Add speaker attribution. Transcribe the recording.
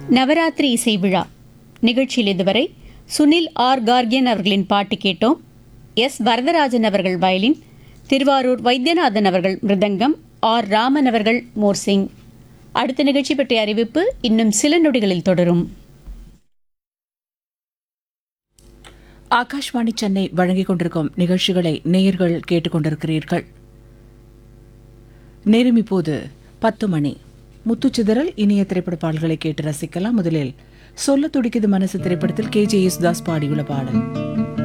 Speaker 1: நவராத்திரி இசை விழா நிகழ்ச்சியில் இதுவரை சுனில் ஆர் கார்கியன் அவர்களின் பாட்டு கேட்டோம் எஸ் வரதராஜன் அவர்கள் வயலின் திருவாரூர் வைத்தியநாதன் அவர்கள் மிருதங்கம் ஆர் ராமன் அவர்கள் மோர்சிங் அடுத்த நிகழ்ச்சி பற்றிய அறிவிப்பு இன்னும் சில நொடிகளில் தொடரும்
Speaker 2: ஆகாஷ்வாணி சென்னை வழங்கிக் கொண்டிருக்கும் நிகழ்ச்சிகளை நேயர்கள் கேட்டுக்கொண்டிருக்கிறீர்கள் நேரம் இப்போது பத்து மணி முத்துச்சிதறல் இனிய திரைப்பட பாடல்களை கேட்டு ரசிக்கலாம் முதலில் சொல்ல துடிக்குது மனசு திரைப்படத்தில் கே ஜே யேசுதாஸ் பாடியுள்ள பாடல்